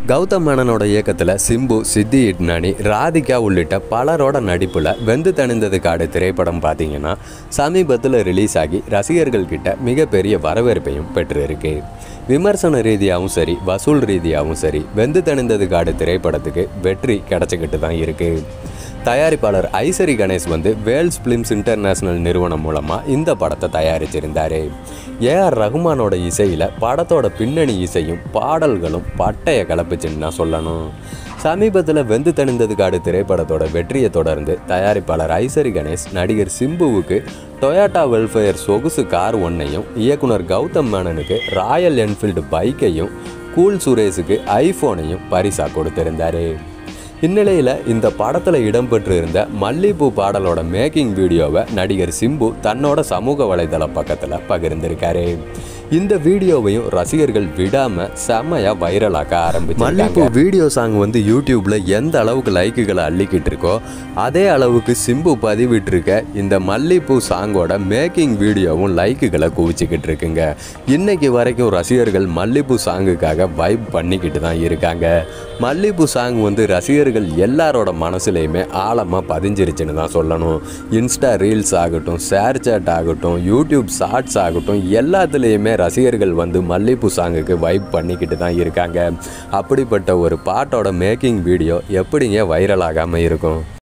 கௌதம் மேனனோட இயக்கத்தில் சிம்பு சித்தி இட்னானி ராதிகா உள்ளிட்ட பலரோட நடிப்பில் வெந்து தணிந்தது காடு திரைப்படம் பார்த்தீங்கன்னா சமீபத்தில் ரிலீஸ் ஆகி ரசிகர்கள் கிட்ட மிகப்பெரிய வரவேற்பையும் பெற்றிருக்கு விமர்சன ரீதியாகவும் சரி வசூல் ரீதியாகவும் சரி வெந்து தணிந்தது காடு திரைப்படத்துக்கு வெற்றி கிடச்சிக்கிட்டு தான் இருக்குது தயாரிப்பாளர் ஐசரி கணேஷ் வந்து வேல்ஸ் ஃபிலிம்ஸ் இன்டர்நேஷனல் நிறுவனம் மூலமாக இந்த படத்தை தயாரிச்சிருந்தார் ஏஆர் ரகுமானோட இசையில் படத்தோட பின்னணி இசையும் பாடல்களும் பட்டைய கலப்புச்சுன்னு நான் சொல்லணும் சமீபத்தில் வெந்து தணிந்தது காடு திரைப்படத்தோட வெற்றியை தொடர்ந்து தயாரிப்பாளர் ஐசரி கணேஷ் நடிகர் சிம்புவுக்கு டொயோட்டா வெல்ஃபேர் சொகுசு கார் ஒன்றையும் இயக்குனர் கௌதம் மேனனுக்கு ராயல் என்ஃபீல்டு பைக்கையும் கூல் சுரேஷுக்கு ஐஃபோனையும் பரிசாக கொடுத்திருந்தாரு இந்நிலையில் இந்த படத்தில் இடம்பெற்றிருந்த மல்லிப்பூ பாடலோட மேக்கிங் வீடியோவை நடிகர் சிம்பு தன்னோட சமூக வலைதள பக்கத்தில் பகிர்ந்திருக்காரு இந்த வீடியோவையும் ரசிகர்கள் விடாம செம்மையா வைரலாக்க ஆரம்பிச்சு மல்லிப்பூ வீடியோ சாங் வந்து யூடியூப்ல எந்த அளவுக்கு லைக்குகளை அள்ளிக்கிட்டு இருக்கோ அதே அளவுக்கு சிம்பு பதிவிட்டிருக்க இந்த மல்லிப்பூ சாங்கோட மேக்கிங் வீடியோவும் லைக்குகளை குவிச்சுக்கிட்டு இருக்குங்க இன்னைக்கு வரைக்கும் ரசிகர்கள் மல்லிப்பூ சாங்குக்காக வைப் பண்ணிக்கிட்டு தான் இருக்காங்க மல்லிப்பூ சாங் வந்து ரசிகர்கள் எல்லாரோட மனசுலையுமே ஆழமாக பதிஞ்சிருச்சுன்னு தான் சொல்லணும் இன்ஸ்டா ரீல்ஸ் ஆகட்டும் ஷேர் சேட் ஆகட்டும் யூடியூப் ஷார்ட்ஸ் ஆகட்டும் எல்லாத்துலேயுமே ரசிகர்கள் வந்து மல்லிப்பூ சாங்குக்கு வைப் பண்ணிக்கிட்டு தான் இருக்காங்க அப்படிப்பட்ட ஒரு பாட்டோட மேக்கிங் வீடியோ எப்படிங்க வைரல் ஆகாமல் இருக்கும்